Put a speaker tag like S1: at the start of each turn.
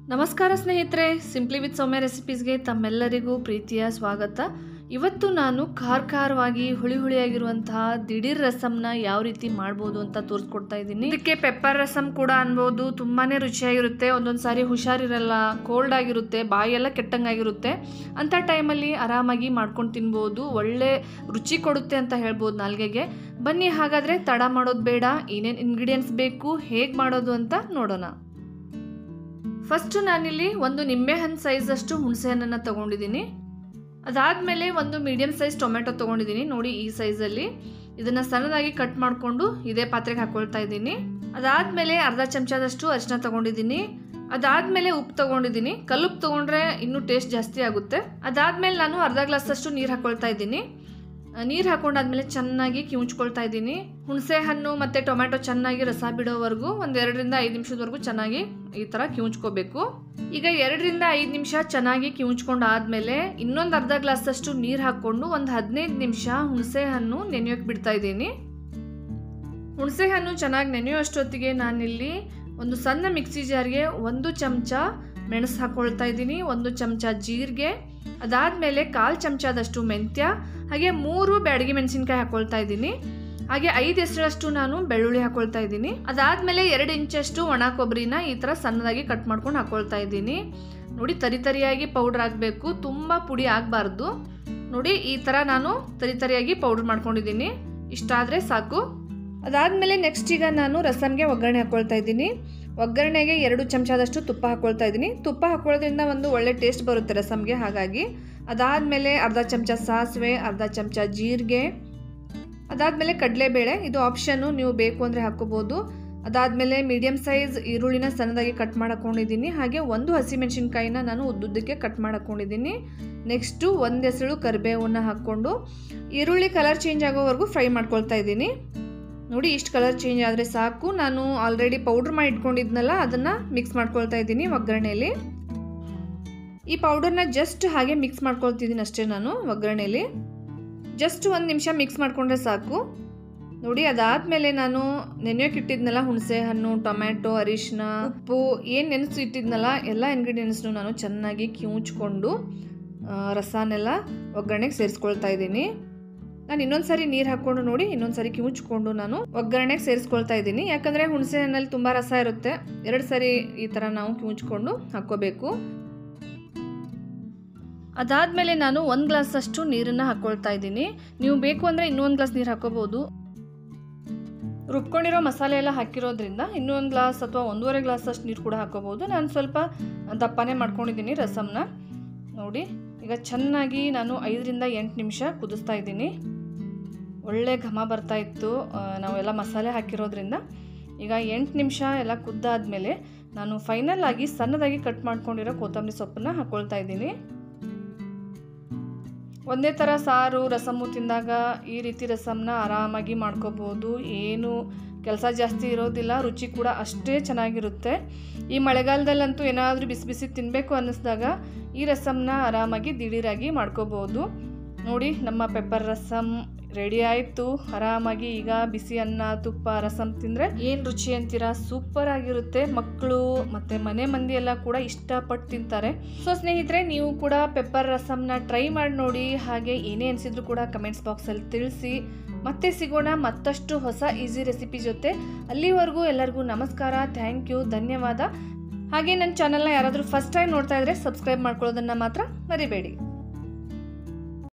S1: ನಮಸ್ಕಾರ ಸ್ನೇಹಿತರೆ simply with ಸೌಮ್ಯ ರೆಸಿಪೀಸ್ಗೆ ತಮ್ಮೆಲ್ಲರಿಗೂ ಪ್ರೀತಿಯ ಸ್ವಾಗತ ಇವತ್ತು ನಾನು ಖಾರ ಖಾರವಾಗಿ ಹುಳಿ ಹುಳಿಯಾಗಿರುವಂತಹ ದಿಢೀರ್ ರಸಮ್ನ ಯಾವ ರೀತಿ ಮಾಡ್ಬೋದು ಅಂತ ತೋರಿಸ್ಕೊಡ್ತಾ ಇದ್ದೀನಿ ಇದಕ್ಕೆ ಪೆಪ್ಪರ್ ರಸಮ್ ಕೂಡ ಅನ್ಬೋದು ತುಂಬಾನೇ ರುಚಿಯಾಗಿರುತ್ತೆ ಒಂದೊಂದು ಸಾರಿ ಹುಷಾರಿರಲ್ಲ ಕೋಲ್ಡ್ ಆಗಿರುತ್ತೆ ಬಾಯೆಲ್ಲ ಕೆಟ್ಟಂಗಾಗಿರುತ್ತೆ ಅಂಥ ಟೈಮಲ್ಲಿ ಆರಾಮಾಗಿ ಮಾಡ್ಕೊಂಡು ತಿನ್ಬೋದು ಒಳ್ಳೆ ರುಚಿ ಕೊಡುತ್ತೆ ಅಂತ ಹೇಳ್ಬೋದು ನಾಲ್ಗೆಗೆ ಬನ್ನಿ ಹಾಗಾದರೆ ತಡ ಮಾಡೋದು ಬೇಡ ಏನೇನು ಇಂಗ್ರೀಡಿಯೆಂಟ್ಸ್ ಬೇಕು ಹೇಗೆ ಮಾಡೋದು ಅಂತ ನೋಡೋಣ ಫಸ್ಟ್ ನಾನಿಲ್ಲಿ ಒಂದು ನಿಂಬೆಹಣ್ಣು ಸೈಜ್ ಅಷ್ಟು ಹುಣಸೆ ಹಣ್ಣನ್ನು ತಗೊಂಡಿದ್ದೀನಿ ಅದಾದಮೇಲೆ ಒಂದು ಮೀಡಿಯಮ್ ಸೈಜ್ ಟೊಮೆಟೊ ತೊಗೊಂಡಿದ್ದೀನಿ ನೋಡಿ ಈ ಸೈಜಲ್ಲಿ ಇದನ್ನು ಸಣ್ಣದಾಗಿ ಕಟ್ ಮಾಡಿಕೊಂಡು ಇದೇ ಪಾತ್ರೆಗೆ ಹಾಕೊಳ್ತಾ ಇದ್ದೀನಿ ಅದಾದಮೇಲೆ ಅರ್ಧ ಚಮಚದಷ್ಟು ಅರಿಶಿನ ತಗೊಂಡಿದ್ದೀನಿ ಅದಾದಮೇಲೆ ಉಪ್ಪು ತಗೊಂಡಿದ್ದೀನಿ ಕಲ್ಲುಪ್ಪು ತೊಗೊಂಡ್ರೆ ಇನ್ನೂ ಟೇಸ್ಟ್ ಜಾಸ್ತಿ ಆಗುತ್ತೆ ಅದಾದಮೇಲೆ ನಾನು ಅರ್ಧ ಗ್ಲಾಸಷ್ಟು ನೀರು ಹಾಕೊಳ್ತಾ ಇದ್ದೀನಿ ನೀರು ಹಾಕೊಂಡಾದ್ಮೇಲೆ ಚೆನ್ನಾಗಿ ಕಿವುಚ್ಕೊಳ್ತಾ ಇದ್ದೀನಿ ಹುಣಸೆ ಹಣ್ಣು ಮತ್ತು ಟೊಮ್ಯಾಟೊ ಚೆನ್ನಾಗಿ ರಸ ಬಿಡೋವರೆಗೂ ಒಂದು ಎರಡರಿಂದ ಐದು ನಿಮಿಷದವರೆಗೂ ಚೆನ್ನಾಗಿ ಈ ಥರ ಕಿವುಚ್ಕೋಬೇಕು ಈಗ ಎರಡರಿಂದ ಐದು ನಿಮಿಷ ಚೆನ್ನಾಗಿ ಕಿವುಚ್ಕೊಂಡು ಆದಮೇಲೆ ಇನ್ನೊಂದು ಅರ್ಧ ಗ್ಲಾಸಷ್ಟು ನೀರು ಹಾಕ್ಕೊಂಡು ಒಂದು ಹದಿನೈದು ನಿಮಿಷ ಹುಣಸೆ ಹಣ್ಣು ನೆನೆಯೋಕೆ ಬಿಡ್ತಾ ಇದ್ದೀನಿ ಹುಣಸೆ ಹಣ್ಣು ಚೆನ್ನಾಗಿ ನೆನೆಯುವಷ್ಟೊತ್ತಿಗೆ ನಾನಿಲ್ಲಿ ಒಂದು ಸಣ್ಣ ಮಿಕ್ಸಿ ಜಾರ್ಗೆ ಒಂದು ಚಮಚ ಮೆಣಸು ಹಾಕ್ಕೊಳ್ತಾ ಇದ್ದೀನಿ ಒಂದು ಚಮಚ ಜೀರಿಗೆ ಅದಾದಮೇಲೆ ಕಾಲು ಚಮಚದಷ್ಟು ಮೆಂತ್ಯ ಹಾಗೆ ಮೂರು ಬ್ಯಾಡಗಿ ಮೆಣಸಿನ್ಕಾಯಿ ಹಾಕ್ಕೊಳ್ತಾ ಇದ್ದೀನಿ ಹಾಗೆ ಐದು ಹೆಸರಷ್ಟು ನಾನು ಬೆಳ್ಳುಳ್ಳಿ ಹಾಕ್ಕೊಳ್ತಾ ಇದ್ದೀನಿ ಅದಾದಮೇಲೆ ಎರಡು ಇಂಚಷ್ಟು ಒಣ ಕೊಬ್ಬರಿನ ಈ ಥರ ಸಣ್ಣದಾಗಿ ಕಟ್ ಮಾಡ್ಕೊಂಡು ಹಾಕ್ಕೊಳ್ತಾ ಇದ್ದೀನಿ ನೋಡಿ ತರಿ ತರಿಯಾಗಿ ಪೌಡ್ರ್ ಆಗಬೇಕು ತುಂಬ ಪುಡಿ ಆಗಬಾರ್ದು ನೋಡಿ ಈ ಥರ ನಾನು ತರಿ ತರಿಯಾಗಿ ಪೌಡ್ರ್ ಮಾಡ್ಕೊಂಡಿದ್ದೀನಿ ಇಷ್ಟಾದರೆ ಸಾಕು ಅದಾದಮೇಲೆ ನೆಕ್ಸ್ಟ್ ಈಗ ನಾನು ರಸಮ್ಗೆ ಒಗ್ಗರಣೆ ಹಾಕ್ಕೊಳ್ತಾ ಇದ್ದೀನಿ ಒಗ್ಗರಣೆಗೆ ಎರಡು ಚಮಚದಷ್ಟು ತುಪ್ಪ ಹಾಕ್ಕೊಳ್ತಾ ಇದ್ದೀನಿ ತುಪ್ಪ ಹಾಕೊಳ್ಳೋದ್ರಿಂದ ಒಂದು ಒಳ್ಳೆ ಟೇಸ್ಟ್ ಬರುತ್ತೆ ರಸಮ್ಗೆ ಹಾಗಾಗಿ ಅದಾದಮೇಲೆ ಅರ್ಧ ಚಮಚ ಸಾಸಿವೆ ಅರ್ಧ ಚಮಚ ಜೀರಿಗೆ ಅದಾದಮೇಲೆ ಕಡಲೆಬೇಳೆ ಇದು ಆಪ್ಷನ್ನು ನೀವು ಬೇಕು ಅಂದರೆ ಹಾಕ್ಕೋಬೋದು ಅದಾದಮೇಲೆ ಮೀಡಿಯಮ್ ಸೈಜ್ ಈರುಳ್ಳಿನ ಸಣ್ಣದಾಗಿ ಕಟ್ ಮಾಡಕೊಂಡಿದ್ದೀನಿ ಹಾಗೆ ಒಂದು ಹಸಿಮೆಣಸಿನ್ಕಾಯಿನ ನಾನು ಉದ್ದುದ್ದಕ್ಕೆ ಕಟ್ ಮಾಡಕೊಂಡಿದ್ದೀನಿ ನೆಕ್ಸ್ಟು ಒಂದು ಹೆಸರು ಕರಿಬೇವನ್ನ ಹಾಕ್ಕೊಂಡು ಈರುಳ್ಳಿ ಕಲರ್ ಚೇಂಜ್ ಆಗೋವರೆಗೂ ಫ್ರೈ ಮಾಡ್ಕೊಳ್ತಾ ಇದ್ದೀನಿ ನೋಡಿ ಇಷ್ಟು ಕಲರ್ ಚೇಂಜ್ ಆದರೆ ಸಾಕು ನಾನು ಆಲ್ರೆಡಿ ಪೌಡ್ರ್ ಮಾಡಿ ಇಟ್ಕೊಂಡಿದ್ನಲ್ಲ ಅದನ್ನು ಮಿಕ್ಸ್ ಮಾಡ್ಕೊಳ್ತಾ ಇದ್ದೀನಿ ಒಗ್ಗರಣೆಯಲ್ಲಿ ಈ ಪೌಡರ್ನ ಜಸ್ಟ್ ಹಾಗೆ ಮಿಕ್ಸ್ ಮಾಡ್ಕೊಳ್ತಿದ್ದೀನಿ ಅಷ್ಟೇ ನಾನು ಒಗ್ಗರಣೆಯಲ್ಲಿ ಜಸ್ಟ್ ಒಂದು ನಿಮಿಷ ಮಿಕ್ಸ್ ಮಾಡಿಕೊಂಡ್ರೆ ಸಾಕು ನೋಡಿ ಅದಾದಮೇಲೆ ನಾನು ನೆನೆಯೋಕೆ ಇಟ್ಟಿದ್ನಲ್ಲ ಹುಣಸೆ ಹಣ್ಣು ಟೊಮ್ಯಾಟೊ ಅರಿಶಿನ ಉಪ್ಪು ಏನು ನೆನೆಸಿ ಇಟ್ಟಿದ್ನಲ್ಲ ಎಲ್ಲ ಇಂಗ್ರೀಡಿಯೆಂಟ್ಸ್ನು ನಾನು ಚೆನ್ನಾಗಿ ಕಿವುಚ್ಕೊಂಡು ರಸನೆಲ್ಲ ಒಗ್ಗರಣೆಗೆ ಸೇರಿಸ್ಕೊಳ್ತಾ ಇದ್ದೀನಿ ನಾನು ಇನ್ನೊಂದು ಸಾರಿ ನೀರು ಹಾಕ್ಕೊಂಡು ನೋಡಿ ಇನ್ನೊಂದು ಸಾರಿ ಕಿವುಚ್ಕೊಂಡು ನಾನು ಒಗ್ಗರಣೆಗೆ ಸೇರಿಸ್ಕೊಳ್ತಾ ಇದ್ದೀನಿ ಯಾಕಂದರೆ ಹುಣಸೆ ಹಣ್ಣಲ್ಲಿ ತುಂಬ ರಸ ಇರುತ್ತೆ ಎರಡು ಸಾರಿ ಈ ಥರ ನಾವು ಕಿವುಚ್ಕೊಂಡು ಹಾಕ್ಕೋಬೇಕು ಅದಾದಮೇಲೆ ನಾನು ಒಂದು ಗ್ಲಾಸಷ್ಟು ನೀರನ್ನು ಹಾಕ್ಕೊಳ್ತಾ ಇದ್ದೀನಿ ನೀವು ಬೇಕು ಅಂದರೆ ಇನ್ನೊಂದು ಗ್ಲಾಸ್ ನೀರು ಹಾಕೋಬೋದು ರುಬ್ಕೊಂಡಿರೋ ಮಸಾಲೆ ಎಲ್ಲ ಹಾಕಿರೋದ್ರಿಂದ ಇನ್ನೊಂದು ಗ್ಲಾಸ್ ಅಥವಾ ಒಂದೂವರೆ ಗ್ಲಾಸ್ ಅಷ್ಟು ನೀರು ಕೂಡ ಹಾಕೋಬೋದು ನಾನು ಸ್ವಲ್ಪ ದಪ್ಪನೇ ಮಾಡ್ಕೊಂಡಿದ್ದೀನಿ ರಸಮ್ನ ನೋಡಿ ಈಗ ಚೆನ್ನಾಗಿ ನಾನು ಐದರಿಂದ ಎಂಟು ನಿಮಿಷ ಕುದಿಸ್ತಾ ಇದ್ದೀನಿ ಒಳ್ಳೆ ಘಮ ಬರ್ತಾ ಇತ್ತು ನಾವೆಲ್ಲ ಮಸಾಲೆ ಹಾಕಿರೋದ್ರಿಂದ ಈಗ ಎಂಟು ನಿಮಿಷ ಎಲ್ಲ ಕುದ್ದಾದ್ಮೇಲೆ ನಾನು ಫೈನಲ್ ಆಗಿ ಸಣ್ಣದಾಗಿ ಕಟ್ ಮಾಡ್ಕೊಂಡಿರೋ ಕೊತ್ತಂಬರಿ ಸೊಪ್ಪನ್ನ ಹಾಕ್ಕೊಳ್ತಾ ಇದ್ದೀನಿ ಒಂದೇ ಥರ ಸಾರು ರಸಮ್ಮು ತಿಂದಾಗ ಈ ರೀತಿ ರಸಮ್ನ ಆರಾಮಾಗಿ ಮಾಡ್ಕೋಬೋದು ಏನು ಕೆಲಸ ಜಾಸ್ತಿ ಇರೋದಿಲ್ಲ ರುಚಿ ಕೂಡ ಅಷ್ಟೇ ಚೆನ್ನಾಗಿರುತ್ತೆ ಈ ಮಳೆಗಾಲದಲ್ಲಂತೂ ಏನಾದರೂ ಬಿಸಿ ಬಿಸಿ ತಿನ್ನಬೇಕು ಅನ್ನಿಸ್ದಾಗ ಈ ರಸಮ್ನ ಆರಾಮಾಗಿ ದಿಢೀರಾಗಿ ಮಾಡ್ಕೋಬೋದು ನೋಡಿ ನಮ್ಮ ಪೆಪ್ಪರ್ ರಸಮ್ ರೆಡಿ ಆಯಿತು ಆರಾಮಾಗಿ ಈಗ ಬಿಸಿ ಅನ್ನ ತುಪ್ಪ ರಸಮ್ ತಿಂದರೆ ಏನು ರುಚಿ ಅಂತೀರಾ ಸೂಪರ್ ಆಗಿರುತ್ತೆ ಮಕ್ಕಳು ಮತ್ತು ಮನೆ ಮಂದಿ ಎಲ್ಲ ಕೂಡ ಇಷ್ಟಪಟ್ಟು ತಿಂತಾರೆ ಸೊ ಸ್ನೇಹಿತರೆ ನೀವು ಕೂಡ ಪೆಪ್ಪರ್ ರಸಮ್ನ ಟ್ರೈ ಮಾಡಿ ನೋಡಿ ಹಾಗೆ ಏನೇ ಅನಿಸಿದ್ರು ಕೂಡ ಕಮೆಂಟ್ಸ್ ಬಾಕ್ಸಲ್ಲಿ ತಿಳಿಸಿ ಮತ್ತೆ ಸಿಗೋಣ ಮತ್ತಷ್ಟು ಹೊಸ ಈಸಿ ರೆಸಿಪಿ ಜೊತೆ ಅಲ್ಲಿವರೆಗೂ ಎಲ್ಲರಿಗೂ ನಮಸ್ಕಾರ ಥ್ಯಾಂಕ್ ಯು ಧನ್ಯವಾದ ಹಾಗೆ ನನ್ನ ಚಾನಲ್ನ ಯಾರಾದರೂ ಫಸ್ಟ್ ಟೈಮ್ ನೋಡ್ತಾ ಇದ್ರೆ ಸಬ್ಸ್ಕ್ರೈಬ್ ಮಾಡ್ಕೊಳ್ಳೋದನ್ನು ಮಾತ್ರ ಮರಿಬೇಡಿ